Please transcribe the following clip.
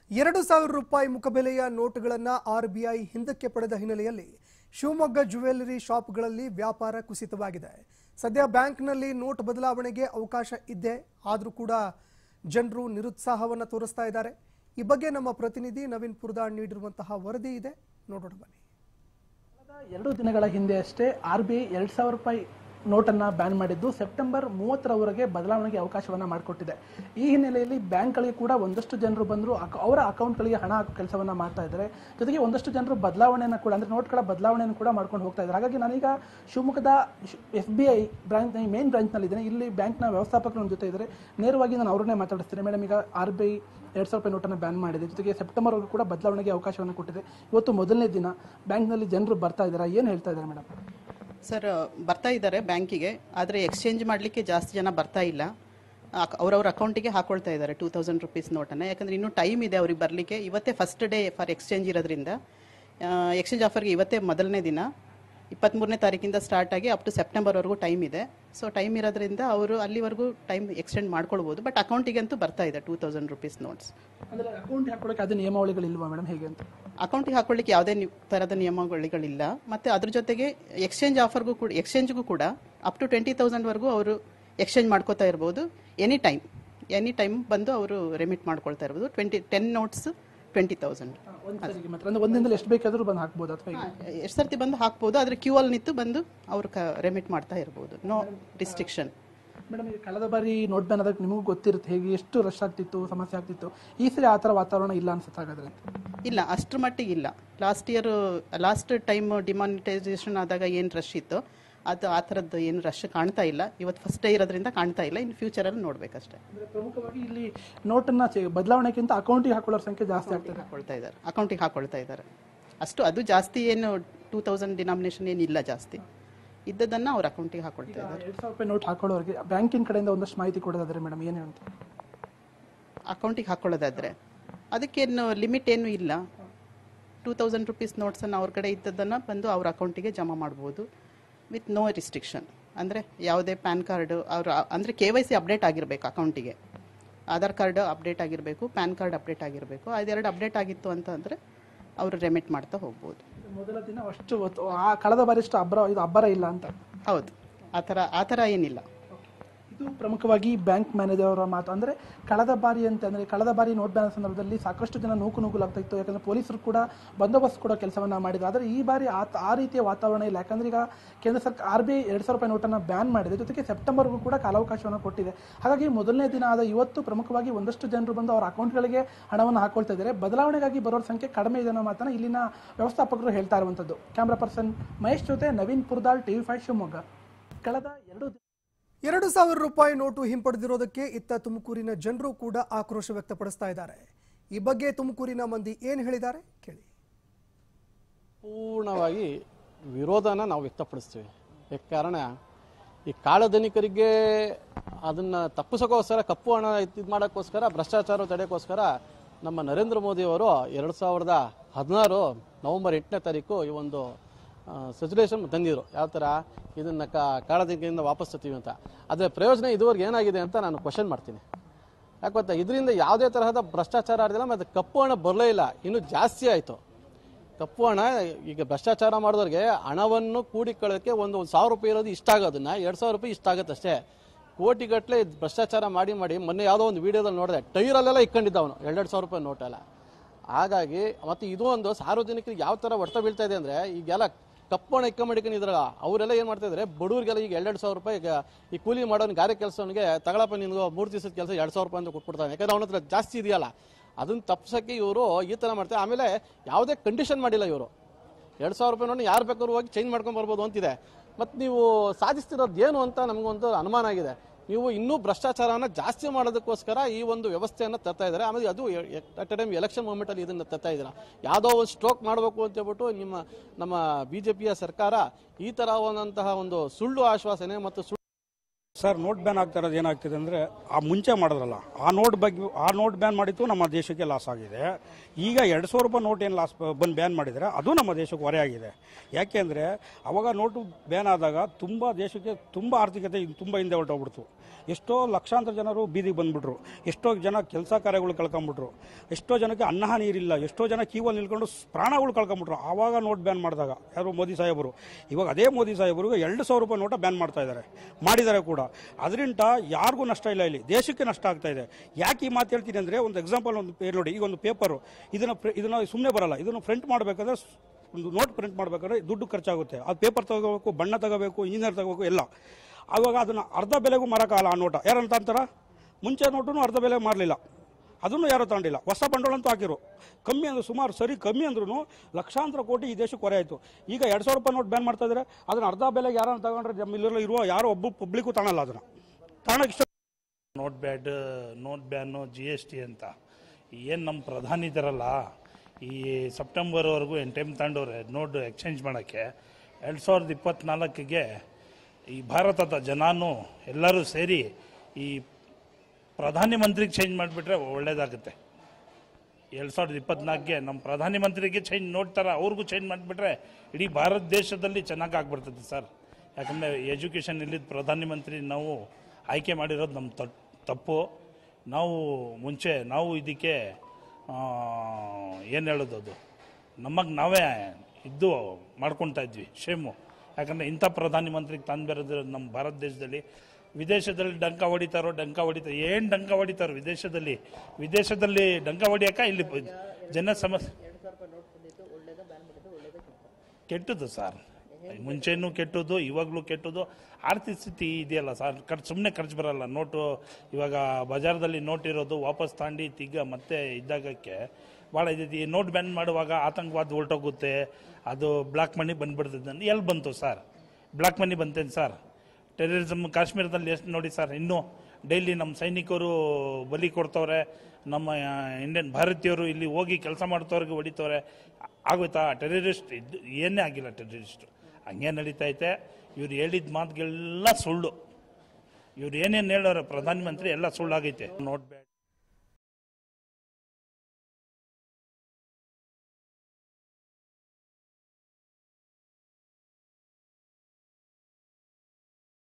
ಎರಡು ಸಾವಿರ ರೂಪಾಯಿ ಮುಖಬೆಲೆಯ ನೋಟುಗಳನ್ನು ಆರ್ಬಿಐ ಹಿಂದಕ್ಕೆ ಪಡೆದ ಹಿನ್ನೆಲೆಯಲ್ಲಿ ಶಿವಮೊಗ್ಗ ಜುವೆಲ್ಲರಿ ಶಾಪ್ಗಳಲ್ಲಿ ವ್ಯಾಪಾರ ಕುಸಿತವಾಗಿದೆ ಸದ್ಯ ಬ್ಯಾಂಕ್ನಲ್ಲಿ ನೋಟ್ ಬದಲಾವಣೆಗೆ ಅವಕಾಶ ಇದ್ದೆ ಆದರೂ ಕೂಡ ಜನರು ನಿರುತ್ಸಾಹವನ್ನು ತೋರಿಸ್ತಾ ಇದ್ದಾರೆ ಈ ಬಗ್ಗೆ ನಮ್ಮ ಪ್ರತಿನಿಧಿ ನವೀನ್ ಪುರ್ದಾಳ್ ನೀಡಿರುವಂತಹ ವರದಿ ಇದೆ ನೋಡೋಣ ಬನ್ನಿ ಕಳೆದ ಎರಡು ದಿನಗಳ ಹಿಂದೆ ಅಷ್ಟೇ ಆರ್ ಬಿ ಐ ಎರಡು ಸಾವಿರ ರೂಪಾಯಿ ನೋಟನ್ನು ಬ್ಯಾನ್ ಮಾಡಿದ್ದು ಸೆಪ್ಟೆಂಬರ್ ಮೂವತ್ತರವರೆಗೆ ಬದಲಾವಣೆಗೆ ಅವಕಾಶವನ್ನು ಮಾಡಿಕೊಟ್ಟಿದೆ ಈ ಹಿನ್ನೆಲೆಯಲ್ಲಿ ಬ್ಯಾಂಕ್ಗಳಿಗೆ ಕೂಡ ಒಂದಷ್ಟು ಜನರು ಬಂದರು ಅವರ ಅಕೌಂಟ್ಗಳಿಗೆ ಹಣ ಹಾಕೋ ಕೆಲಸವನ್ನು ಮಾಡ್ತಾ ಇದ್ದಾರೆ ಜೊತೆಗೆ ಒಂದಷ್ಟು ಜನರು ಬದಲಾವಣೆಯನ್ನು ಕೂಡ ಅಂದರೆ ನೋಟ್ಗಳ ಬದಲಾವಣೆಯನ್ನು ಕೂಡ ಮಾಡ್ಕೊಂಡು ಹೋಗ್ತಾ ಇದ್ದಾರೆ ಹಾಗಾಗಿ ನಾನೀಗ ಶಿವಮೊಗ್ಗದ S B I branch main ಬ್ರಾಂಚ್ನಲ್ಲಿದ್ದೇನೆ ಇಲ್ಲಿ ಬ್ಯಾಂಕ್ನ ವ್ಯವಸ್ಥಾಪಕರ ನನ್ನ ಜೊತೆ ಇದ್ದಾರೆ ನೇರವಾಗಿ ನಾನು ಅವ್ರನ್ನೇ ಮಾತಾಡಿಸ್ತೀನಿ ಮೇಡಮ್ ಈಗ ಆರ್ ಬಿ ಐ ಎರಡು ಸಾವಿರ ರೂಪಾಯಿ ನೋಟನ್ನು ಬ್ಯಾನ್ ಮಾಡಿದೆ ಜೊತೆಗೆ ಸೆಪ್ಟೆಂಬರ್ವರೆಗೂ ಕೂಡ ಬದಲಾವಣೆಗೆ ಅವಕಾಶವನ್ನು ಕೊಟ್ಟಿದೆ ಇವತ್ತು ಮೊದಲನೇ ದಿನ ಬ್ಯಾಂಕ್ನಲ್ಲಿ ಜನರು ಬರ್ತಾ ಇದ್ದಾರೆ ಏನು ಹೇಳ್ತಾ ಇದ್ದಾರೆ ಮೇಡಮ್ ಸರ್ ಬರ್ತಾ ಇದ್ದಾರೆ ಬ್ಯಾಂಕಿಗೆ ಆದರೆ ಎಕ್ಸ್ಚೇಂಜ್ ಮಾಡಲಿಕ್ಕೆ ಜಾಸ್ತಿ ಜನ ಬರ್ತಾ ಇಲ್ಲ ಅಕ್- ಅವ್ರವ್ರ ಅಕೌಂಟಿಗೆ ಹಾಕೊಳ್ತಾ ಇದ್ದಾರೆ ಟೂ ತೌಸಂಡ್ ರುಪೀಸ್ ನೋಟನ್ನು ಯಾಕಂದರೆ ಇನ್ನೂ ಟೈಮ್ ಇದೆ ಅವ್ರಿಗೆ ಬರಲಿಕ್ಕೆ ಇವತ್ತೇ ಫಸ್ಟ್ ಡೇ ಫಾರ್ ಎಕ್ಸ್ಚೇಂಜ್ ಇರೋದ್ರಿಂದ ಎಕ್ಸ್ಚೇಂಜ್ ಆಫರ್ಗೆ ಇವತ್ತೇ ಮೊದಲನೇ ದಿನ ಇಪ್ಪತ್ತ್ಮೂರನೇ ತಾರೀಕಿಂದ ಸ್ಟಾರ್ಟ್ ಆಗಿ ಅಪ್ ಟು ಸೆಪ್ಟೆಂಬರ್ವರೆಗೂ ಟೈಮ್ ಇದೆ ಸೊ ಟೈಮ್ ಇರೋದ್ರಿಂದ ಅವರು ಅಲ್ಲಿವರೆಗೂ ಟೈಮ್ ಎಕ್ಸ್ಟೆಂಡ್ ಮಾಡ್ಕೊಳ್ಬೋದು ಬಟ್ ಅಕೌಂಟಿಗೆ ಅಂತೂ ಬರ್ತಾ ಇದೆ ಟೂ ತೌಸಂಡ್ ರುಪೀಸ್ ನೋಟ್ಸ್ ಅಂದರೆ ಅಕೌಂಟ್ ಹಾಕೊಳ್ಳೋಕೆ ಅದೇ ನಿಯಮಾವಳಿಗಳಿಲ್ವಾ ಮೇಡಮ್ ಹೇಗೆ ಅಂತ ಅಕೌಂಟಿಗೆ ಹಾಕೊಳ್ಳಿಕ್ಕೆ ಯಾವುದೇ ನಿ- ಥರದ ನಿಯಮಗಳಿಗಳಿಲ್ಲ ಮತ್ತು ಅದ್ರ ಜೊತೆಗೆ ಎಕ್ಸ್ಚೇಂಜ್ ಆಫರ್ಗೂ ಕೂಡ ಎಕ್ಸ್ಚೇಂಜ್ಗೂ ಕೂಡ ಅಪ್ ಟು ಟ್ವೆಂಟಿ ತೌಸಂಡ್ವರೆಗೂ ಅವರು ಎಕ್ಸ್ಚೇಂಜ್ ಮಾಡ್ಕೋತಾ ಇರ್ಬೋದು ಎನಿ ಟೈಮ್ ಎನಿ ಟೈಮ್ ಬಂದು ಅವರು ರೆಮಿಟ್ ಮಾಡ್ಕೊಳ್ತಾ ಇರ್ಬೋದು twenty ten notes twenty thousand ಒಂದು ಸರಿಗೆ ಮಾತ್ರ ಅಂದರೆ ಒಂದಿನದಲ್ಲಿ ಎಷ್ಟು ಬೇಕಾದರೂ ಬಂದು ಹಾಕ್ಬೋದು ಅಥವಾ ಹೇಗೆ ಎಷ್ಟು ಸರ್ತಿ ಬಂದು ಹಾಕ್ಬೋದು ಆದರೆ ಕ್ಯೂ ಅಲ್ಲಿ ನಿಂತು ಬಂದು ಅವರು ಕ ರೆಮಿಟ್ ಮಾಡ್ತಾ ಇರ್ಬೋದು ನೋ ರಿಸ್ಟ್ರಿಕ್ಷನ್ ಮೇಡಮ್ ಈಗ ಕಳೆದ ಬಾರಿ ನೋಟ್ ಬ್ಯಾನ್ ಆದಾಗ ನಿಮಗೂ ಗೊತ್ತಿರುತ್ತೆ ಹೇಗೆ ಎಷ್ಟು ರಶ್ ಆಗ್ತಿತ್ತು ಸಮಸ್ಯೆ ಆಗ್ತಿತ್ತು ಈ ಸರಿ ಆ ಥರ ವಾತಾವರಣ ಇಲ್ಲ ಅನ್ಸುತ್ತೆ ಹಾಗಾದ್ರೆ ಇಲ್ಲ ಅಷ್ಟ್ರ ಮಟ್ಟಿಗೆ ಇಲ್ಲ last year last time demonetisation ಆದಾಗ ಏನು ರಶ್ ಇತ್ತು ಅದು ಆ ಥರದ್ದು ಏನು ರಶ್ ಕಾಣ್ತಾ ಇಲ್ಲ ಇವತ್ತು ಫಸ್ಟ್ ಡೇ ಇರೋದ್ರಿಂದ ಕಾಣ್ತಾ ಇಲ್ಲ ಇನ್ನು ಫ್ಯೂಚರಲ್ಲಿ ನೋಡಬೇಕಷ್ಟೇ ಅಂದರೆ ಪ್ರಮುಖವಾಗಿ ಇಲ್ಲಿ ನೋಟನ್ನು ಚೆ- ಬದಲಾವಣೆಗಿಂತ ಅಕೌಂಟಿಗೆ ಹಾಕೊಳ್ಳೋರ ಸಂಖ್ಯೆ ಜಾಸ್ತಿ ಆಗ್ತದೆ ಹಾಕೊಳ್ತಾ ಇದ್ದಾರೆ ಅಕೌಂಟಿಗೆ ಹಾಕೊಳ್ತಾ ಇದ್ದಾರೆ ಅಷ್ಟು ಅದು ಜಾಸ್ತಿ ಏನು ಟೂ ತೌಸಂಡ್ ಡಿನಾಮಿನೇಷನ್ ಏನಿಲ್ಲ ಜಾಸ್ತಿ ಇದ್ದದನ್ನು ಅವ್ರ ಅಕೌಂಟಿಗೆ ಹಾಕೊಳ್ತಾ ಇದ್ದಾರೆ ಎರಡು ಸಾವಿರ ರೂಪಾಯಿ ನೋಟ್ ಹಾಕೊಳ್ಳೋರಿಗೆ ಬ್ಯಾಂಕಿನ ಕಡೆಯಿಂದ ಒಂದಷ್ಟು ಮಾಹಿತಿ ಕೊಡೋದಾದ್ರೆ ಮೇಡಮ್ ಏನು ಅಂತ ಅಕೌಂಟಿಗೆ ಹಾಕೊಳ್ಳೋದಾದರೆ ಅದಕ್ಕೇನು ಲಿಮಿಟ್ ಏನು ಇಲ್ಲ ಟೂ ತೌಸಂಡ್ ರುಪೀಸ್ ನೋಟ್ಸನ್ನು ಅವ್ರ ಕಡೆ ಇದ್ದದನ್ನು ಬಂದು ಅವ್ರ ಅಕೌಂಟಿಗೆ ಜಮಾ ಮಾಡ್ಬೋದು ವಿತ್ ನೋ ರಿಸ್ಟ್ರಿಕ್ಷನ್ ಅಂದರೆ ಯಾವುದೇ ಪ್ಯಾನ್ ಕಾರ್ಡು ಅವ್ರ ಅಂದರೆ ಕೆ ವೈ ಸಿ ಅಪ್ಡೇಟ್ ಆಗಿರಬೇಕು ಅಕೌಂಟಿಗೆ ಆಧಾರ್ ಕಾರ್ಡ್ ಅಪ್ಡೇಟ್ ಆಗಿರಬೇಕು ಪ್ಯಾನ್ ಕಾರ್ಡ್ ಅಪ್ಡೇಟ್ ಆಗಿರಬೇಕು ಅದೆರಡು ಅಪ್ಡೇಟ್ ಆಗಿತ್ತು ಅಂತ ಅಂದರೆ ಅವರು ರೆಮಿಟ್ ಮಾಡ್ತಾ ಹೋಗ್ಬೋದು ಮೊದಲ ದಿನ ಅಷ್ಟು ಹೊತ್ತು ಆ ಕಳೆದ ಬಾರಿ ಅಷ್ಟು ಅಬ್ಬರ ಇದು ಅಬ್ಬರ ಇಲ್ಲ ಅಂತ ಹೌದು ಆ ಥರ ಆ ಥರ ಏನಿಲ್ಲ ಇದು ಪ್ರಮುಖವಾಗಿ ಬ್ಯಾಂಕ್ ಮ್ಯಾನೇಜರ್ ಅವರ ಮಾತು ಅಂದರೆ ಕಳೆದ ಬಾರಿ ಅಂತ ಅಂದರೆ ಕಳೆದ ಬಾರಿ ನೋಟ್ ಬ್ಯಾನ್ ಸಂದರ್ಭದಲ್ಲಿ ಸಾಕಷ್ಟು ಜನ ನೂಕು ನುಗ್ಗಲಾಗ್ತಾ ಇತ್ತು ಯಾಕಂದರೆ ಪೊಲೀಸರು ಕೂಡ ಬಂದೋಬಸ್ತ್ ಕೊಡೋ ಕೆಲಸವನ್ನು ಮಾಡಿದ್ರು ಆದರೆ ಈ ಬಾರಿ ಆ ಆ ರೀತಿಯ ವಾತಾವರಣ ಇಲ್ಲ ಯಾಕಂದ್ರೆ ಈಗ ಕೇಂದ್ರ ಸರ್ಕಾರ ಆರ್ ಬಿ ಐ ಎರಡು ಸಾವಿರ ರೂಪಾಯಿ ನೋಟನ್ನು ಬ್ಯಾನ್ ಮಾಡಿದೆ ಜೊತೆಗೆ ಸೆಪ್ಟೆಂಬರ್ಗೂ ಕೂಡ ಕಾಲಾವಕಾಶವನ್ನು ಕೊಟ್ಟಿದೆ ಹಾಗಾಗಿ ಮೊದಲನೇ ದಿನ ಆದ ಇವತ್ತು ಪ್ರಮುಖವಾಗಿ ಒಂದಷ್ಟು ಜನರು ಬಂದು ಅವರ ಅಕೌಂಟ್ಗಳಿಗೆ ಹಣವನ್ನು ಹಾಕೊಳ್ತಾ ಇದ್ದಾರೆ ಬದಲಾವಣೆಗಾಗಿ ಬರೋರ ಸಂಖ್ಯೆ ಕಡಿಮೆ ಇದೆ ಅನ್ನೋ ಮಾತನ್ನು ಇಲ್ಲಿನ ವ್ಯವಸ್ಥಾಪಕರು ಹೇಳ್ತಾ ಇರುವಂಥದ್ದು ಕ್ಯಾಮ್ರಾ ಪರ್ಸನ್ ಮಹೇಶ್ ಜೊತೆ ನವೀನ್ ಪುರ್ದಾಳ್ ಟಿವಿ ಫೈವ್ ಶಿವಮೊಗ್ಗ ಕಳೆದ ಎರಡು ದಿನ ಎರಡು ಸಾವಿರ ರೂಪಾಯಿ ನೋಟು ಹಿಂಪಡೆದಿರೋದಕ್ಕೆ ಇತ್ತ ತುಮಕೂರಿನ ಜನರು ಕೂಡ ಆಕ್ರೋಶ ವ್ಯಕ್ತಪಡಿಸ್ತಾ ಇದ್ದಾರೆ ಈ ಬಗ್ಗೆ ತುಮಕೂರಿನ ಮಂದಿ ಏನು ಹೇಳಿದ್ದಾರೆ ಕೇಳಿ ಪೂರ್ಣವಾಗಿ ವಿರೋಧನ ನಾವು ವ್ಯಕ್ತಪಡಿಸ್ತೀವಿ ಯಾಕೆ ಕಾರಣ ಈ ಕಾಳಧನಿಕರಿಗೆ ಅದನ್ನ ತಪ್ಪಿಸೋಕ್ಕೋಸ್ಕರ ಕಪ್ಪು ಹಣ ಇದು ಮಾಡೋಕ್ಕೋಸ್ಕರ ಭ್ರಷ್ಟಾಚಾರ ತಡೆಯೋಕ್ಕೋಸ್ಕರ ನಮ್ಮ ನರೇಂದ್ರ ಮೋದಿ ಅವರು ಎರಡು ಸಾವಿರದ ಹದಿನಾರು ನವೆಂಬರ್ ಎಂಟನೇ ತಾರೀಕು ಈ ಒಂದು ಸಜುಲೇಷನ್ ತಂದಿದ್ರು ಯಾವ ಥರ ಇದನ್ನು ಕಾಳಧನಿಕೆಯಿಂದ ವಾಪಸ್ ತರ್ತೀವಿ ಅಂತ ಅದರ ಪ್ರಯೋಜನ ಇದುವರೆಗೆ ಏನಾಗಿದೆ ಅಂತ ನಾನು ಕ್ವಶನ್ ಮಾಡ್ತೀನಿ ಯಾಕೆ ಗೊತ್ತಾ ಇದರಿಂದ ಯಾವುದೇ ತರಹದ ಭ್ರಷ್ಟಾಚಾರ ಆಡಿದಿಲ್ಲ ಮತ್ತು ಕಪ್ಪು ಹಣ ಬರಲೇ ಇಲ್ಲ ಇನ್ನೂ ಜಾಸ್ತಿ ಆಯಿತು ಕಪ್ಪು ಹಣ ಈಗ ಭ್ರಷ್ಟಾಚಾರ ಮಾಡಿದವ್ರಿಗೆ ಹಣವನ್ನು ಕೂಡಿಕೊಳ್ಳೋಕ್ಕೆ ಒಂದು ಒಂದು ಸಾವಿರ ರೂಪಾಯಿ ಇರೋದು ಇಷ್ಟ ಆಗೋದನ್ನ ಎರಡು ಸಾವಿರ ರೂಪಾಯಿ ಇಷ್ಟ ಆಗುತ್ತೆ ಅಷ್ಟೇ ಕೋಟಿಗಟ್ಟಲೆ ಭ್ರಷ್ಟಾಚಾರ ಮಾಡಿ ಮಾಡಿ ಮೊನ್ನೆ ಯಾವುದೋ ಒಂದು ವಿಡಿಯೋದಲ್ಲಿ ನೋಡಿದೆ ಟೈರಲ್ಲೆಲ್ಲ ಇಕ್ಕೊಂಡಿದ್ದ ಅವನು ಎರಡೆರಡು ಸಾವಿರ ರೂಪಾಯಿ ನೋಟೆಲ್ಲ ಹಾಗಾಗಿ ಮತ್ತು ಇದು ಒಂದು ಸಾರ್ವಜನಿಕರಿಗೆ ಯಾವ ಥರ ಹೊಡ್ತ ಬೀಳ್ತಾ ಇದೆ ಅಂದರೆ ಈಗೆಲ್ಲ ಕಪ್ಪು ಹಣ ಇಕ್ಕಮಡಿಕೊಂಡಿದ್ರಲ್ಲ ಅವರೆಲ್ಲ ಏನು ಮಾಡ್ತಾ ಇದ್ದಾರೆ ಬಡವರಿಗೆಲ್ಲ ಈಗ ಎರಡೆರಡು ಸಾವಿರ ರೂಪಾಯಿ ಈಗ ಈ ಕೂಲಿ ಮಾಡೋನ್ ಗಾರೆ ಕೆಲಸವನಿಗೆ ತಗೊಳಪ್ಪ ನಿನ್ಗೆ ಮೂರು ದಿವಸದ ಕೆಲಸ ಎರಡು ಸಾವಿರ ರೂಪಾಯಿ ಅಂತ ಕೊಟ್ಬಿಡ್ತಾನೆ ಯಾಕಂದ್ರೆ ಅವನ ಹತ್ರ ಜಾಸ್ತಿ ಇದೆಯಲ್ಲ ಅದನ್ನ ತಪ್ಸಕ್ಕೆ ಇವರು ಈ ಥರ ಮಾಡ್ತಾರೆ ಆಮೇಲೆ ಯಾವುದೇ ಕಂಡೀಷನ್ ಮಾಡಿಲ್ಲ ಇವರು ಎರಡು ಸಾವಿರ ರೂಪಾಯಿ ನೋಡಿ ಯಾರು ಬೇಕಾದ್ರೂ ಹೋಗಿ ಚೇಂಜ್ ಮಾಡ್ಕೊಂಡು ಬರ್ಬೋದು ಅಂತಿದೆ ಮತ್ತು ನೀವು ಸಾಧಿಸ್ತಿರೋದು ಏನು ಅಂತ ನಮಗೊಂದು ಅನುಮಾನ ಆಗಿದೆ ನೀವು ಇನ್ನೂ ಭ್ರಷ್ಟಾಚಾರನ ಜಾಸ್ತಿ ಮಾಡೋದಕ್ಕೋಸ್ಕರ ಈ ಒಂದು ವ್ಯವಸ್ಥೆಯನ್ನು ತರ್ತಾ ಇದ್ದಾರೆ ಆಮೇಲೆ ಅದು ಅಟ್ ಟೈಮ್ ಎಲೆಕ್ಷನ್ ಮೂಮೆಂಟಲ್ಲಿ ಇದನ್ನು ತರ್ತಾ ಇದ್ದೀರಾ ಯಾವುದೋ ಒಂದು ಸ್ಟ್ರೋಕ್ ಮಾಡಬೇಕು ಅಂತ ಹೇಳ್ಬಿಟ್ಟು ನಿಮ್ಮ ನಮ್ಮ ಬಿ ಜೆ ಪಿಯ ಸರ್ಕಾರ ಈ ಥರ ಒಂದಂತಹ ಒಂದು ಸುಳ್ಳು ಆಶ್ವಾಸನೆ ಮತ್ತು ಸುಳ್ಳು ಸರ್ ನೋಟ್ ಬ್ಯಾನ್ ಆಗ್ತಾ ಇರೋದು ಏನಾಗ್ತಿದೆ ಅಂದರೆ ಆ ಮುಂಚೆ ಮಾಡಿದ್ರಲ್ಲ ಆ ನೋಟ್ ಬಗ್ಗೆ ಆ ನೋಟ್ ಬ್ಯಾನ್ ಮಾಡಿದ್ದು ನಮ್ಮ ದೇಶಕ್ಕೆ ಲಾಸ್ ಆಗಿದೆ ಈಗ ಎರಡು ಸಾವಿರ ರೂಪಾಯಿ ನೋಟ್ ಏನು ಲಾಸ್ ಬಂದು ಬ್ಯಾನ್ ಮಾಡಿದರೆ ಅದು ನಮ್ಮ ದೇಶಕ್ಕೆ ಹೊರೆ ಆಗಿದೆ ಯಾಕೆ ಅಂದರೆ ಅವಾಗ ನೋಟು ಬ್ಯಾನ್ ಆದಾಗ ತುಂಬ ದೇಶಕ್ಕೆ ತುಂಬ ಆರ್ಥಿಕತೆ ತುಂಬ ಹಿಂದೆ ಹೊರಟೋಗ್ಬಿಡ್ತು ಎಷ್ಟೋ ಲಕ್ಷಾಂತರ ಜನರು ಬೀದಿಗೆ ಬಂದ್ಬಿಟ್ರು ಎಷ್ಟೋ ಜನ ಕೆಲಸ ಕಾರ್ಯಗಳು ಕಳ್ಕೊಂಬಿಟ್ರು ಎಷ್ಟೋ ಜನಕ್ಕೆ ಅನ್ನ ನೀರಿಲ್ಲ ಎಷ್ಟೋ ಜನ ಕ್ಯೂವಲ್ಲಿ ನಿಲ್ಕೊಂಡು ಸ್- ಪ್ರಾಣಗಳು ಕಳ್ಕೊಂಬಿಟ್ರು ಆವಾಗ ನೋಟ್ ಬ್ಯಾನ್ ಮಾಡಿದಾಗ ಯಾರು ಮೋದಿ ಸಾಹೇಬರು ಇವಾಗ ಅದೇ ಮೋದಿ ಸಾಹೇಬರು ಎರಡು ಸಾವಿರ ರೂಪಾಯಿ ನೋಟ ಬ್ಯಾನ್ ಮಾಡ್ತಾ ಇದ್ದಾರೆ ಮಾಡಿದ್ದಾರೆ ಕೂಡ ಅದರಿಂದ ಯಾರಿಗೂ ನಷ್ಟ ಇಲ್ಲ ಇಲ್ಲಿ ದೇಶಕ್ಕೆ ನಷ್ಟ ಆಗ್ತಾ ಇದೆ ಯಾಕೆ ಈ ಮಾತು ಹೇಳ್ತೀನಿ ಅಂದರೆ ಒಂದು ಎಕ್ಸಾಂಪಲ್ ಒಂದು ಪೇ- ನೋಡಿ ಈಗ ಒಂದು ಪೇಪರು ಇದನ್ನು ಪ್ರ- ಇದನ್ನು ಸುಮ್ಮನೆ ಬರಲ್ಲ ಇದನ್ನು ಪ್ರಿಂಟ್ ಮಾಡಬೇಕಾದ್ರೆ ಒಂದು ನೋಟ್ ಪ್ರಿಂಟ್ ಮಾಡಬೇಕಾದ್ರೆ ದುಡ್ಡು ಖರ್ಚಾಗುತ್ತೆ ಅದು ಪೇಪರ್ ತಗೋಬೇಕು ಬಣ್ಣ ತಗೋಬೇಕು ಇಂಜಿನಿಯರ್ ತಗೋಬೇಕು ಎಲ್ಲ ಆವಾಗ ಅದನ್ನು ಅರ್ಧ ಬೆಲೆಗೂ ಮಾರೋಕ್ಕಾಗಲ್ಲ ಆ ನೋಟ ಯಾರಂತ ಅಂತಾರ ಮುಂಚೆ ನೋಟು ಅರ್ಧ ಬೆಲೆ ಮಾರಲಿಲ್ಲ ಅದನ್ನು ಯಾರೂ ತಗೊಂಡಿಲ್ಲ ಹೊಸ ಬಂಡವಾಳ ಅಂತೂ ಹಾಕಿರು ಕಮ್ಮಿ ಅಂದ್ರೆ ಸುಮಾರು ಸರಿ ಕಮ್ಮಿ ಅಂದ್ರೂ ಲಕ್ಷಾಂತರ ಕೋಟಿ ಈ ದೇಶಕ್ಕೆ ಹೊರೆ ಆಯಿತು ಈಗ ಎರಡು ಸಾವಿರ ರೂಪಾಯಿ ನೋಟ್ ಬ್ಯಾನ್ ಮಾಡ್ತಾ ಇದ್ದಾರೆ ಅದನ್ನು ಅರ್ಧ ಬೆಲೆಗೆ ಯಾರನ್ನ ತಗೊಂಡ್ರೆ ನಮ್ಮ ಇಲ್ಲೆಲ್ಲ ಇರುವ ಯಾರೋ ಒಬ್ಬ ಪಬ್ಲಿಕ್ಕು ತಾಣಲ್ಲ ಅದನ್ನು ತಾಣಕ್ಕೆ ಇಷ್ಟ ನೋಟ್ ಬ್ಯಾಡ್ note ban G S T ಅಂತ ಏನು ನಮ್ಮ ಪ್ರಧಾನಿ ಇದ್ದಾರಲ್ಲ ಈ ಸೆಪ್ಟೆಂಬರ್ವರೆಗೂ ಏನು ಟೈಮ್ ತಗೊಂಡವ್ರೆ ನೋಟ್ ಎಕ್ಸ್ಚೇಂಜ್ ಮಾಡೋಕ್ಕೆ ಎರಡು ಸಾವಿರದ ಇಪ್ಪತ್ತ್ನಾಲ್ಕಿಗೆ ಈ ಭಾರತದ ಜನಾನು ಎಲ್ಲರೂ ಸೇರಿ ಈ ಪ್ರಧಾನಿ ಮಂತ್ರಿಗೆ ಚೇಂಜ್ ಮಾಡಿಬಿಟ್ರೆ ಒಳ್ಳೇದಾಗುತ್ತೆ ಎರಡು ಸಾವಿರದ ಇಪ್ಪತ್ನಾಲ್ಕಿಗೆ ನಮ್ಮ ಪ್ರಧಾನಿ ಮಂತ್ರಿಗೆ ಚೇಂಜ್ ನೋಡ್ತಾರ ಅವ್ರಿಗೂ ಚೇಂಜ್ ಮಾಡಿಬಿಟ್ರೆ ಇಡೀ ಭಾರತ ದೇಶದಲ್ಲಿ ಚೆನ್ನಾಗಿ ಆಗ್ಬಿಡ್ತದೆ ಸರ್ ಯಾಕಂದರೆ ಎಜುಕೇಷನ್ ಇಲ್ಲಿದ್ದ ಪ್ರಧಾನಿ ಮಂತ್ರಿ ನಾವು ಆಯ್ಕೆ ಮಾಡಿರೋದು ನಮ್ಮ ತ- ತಪ್ಪು ನಾವು ಮುಂಚೆ ನಾವು ಇದಕ್ಕೆ ಏನು ಹೇಳೋದು ಅದು ನಮಗೆ ನಾವೇ ಇದ್ದು ಮಾಡ್ಕೊತಾ ಇದ್ವಿ ಶೇಮು ಯಾಕಂದರೆ ಇಂಥ ಪ್ರಧಾನಿ ಮಂತ್ರಿಗೆ ತಂದು ಬರೋದು ನಮ್ಮ ಭಾರತ ದೇಶದಲ್ಲಿ ವಿದೇಶದಲ್ಲಿ ಡಂಕ ಹೊಡಿತಾರೋ ಡಂಕ ಹೊಡಿತಾರೆ ಏನು ಡಂಕ ಹೊಡಿತಾರೋ ವಿದೇಶದಲ್ಲಿ ವಿದೇಶದಲ್ಲಿ ಡಂಕ ಹೊಡಿಯಕ ಇಲ್ಲಿ ಬ- ಜನ ಸಮಸ್ಯೆ ಕೆಟ್ಟದ್ದು ಸರ್ ಮುಂಚೆನೂ ಕೆಟ್ಟದ್ದು ಇವಾಗಲೂ ಕೆಟ್ಟದ್ದು ಆರ್ಥಿಕ ಸ್ಥಿತಿ ಇದೆಯಲ್ಲ ಸರ್ ಖರ್ಚು ಸುಮ್ಮನೆ ಖರ್ಚು ಬರಲ್ಲ ನೋಟು ಇವಾಗ ಬಜಾರ್ದಲ್ಲಿ ನೋಟ್ ಇರೋದು ವಾಪಸ್ ತಾಂಡಿ ತಿಗ್ಗ ಮತ್ತೆ ಇದ್ದಾಗಕ್ಕೆ ಭಾಳ ಇದೈತಿ ಈ ನೋಟ್ ಬ್ಯಾನ್ ಮಾಡುವಾಗ ಆತಂಕವಾದ ಹೊರಟೋಗುತ್ತೆ ಅದು ಬ್ಲಾಕ್ ಮನಿ ಬಂದ್ಬಿಡ್ತದೆ ಅಂತ ಎಲ್ಲಿ ಬಂತು ಸರ್ ಬ್ಲಾಕ್ ಮನಿ ಬಂತೇನು ಸರ್ ಟೆರರಿಸಮ್ ಕಾಶ್ಮೀರದಲ್ಲಿ ಎಷ್ಟು ನೋಡಿ ಸರ್ ಇನ್ನೂ ಡೈಲಿ ನಮ್ಮ ಸೈನಿಕರು ಬಲಿ ಕೊಡ್ತವ್ರೆ ನಮ್ಮ ಆ, ಇಂಡಿಯನ್ ಭಾರತೀಯರು ಇಲ್ಲಿ ಹೋಗಿ ಕೆಲಸ ಮಾಡ್ತವ್ರಿಗೆ ಹೊಡಿತವ್ರೆ ಆಗೋಯ್ತಾ ಟೆರರಿಸ್ಟ್ ಇದ್ದು ಏನೇ ಆಗಿಲ್ಲ ಟೆರರಿಸ್ಟು ಹಂಗೆ ನಡೀತೈತೆ ಇವ್ರು ಹೇಳಿದ ಮಾತುಗಳೆಲ್ಲ ಸುಳ್ಳು ಇವ್ರು ಏನೇನು ಹೇಳೋರು ಪ್ರಧಾನಮಂತ್ರಿ ಎಲ್ಲ ಸುಳ್ಳಾಗೈತೆ ನೋಟ್ ಬ್ಯಾಡ್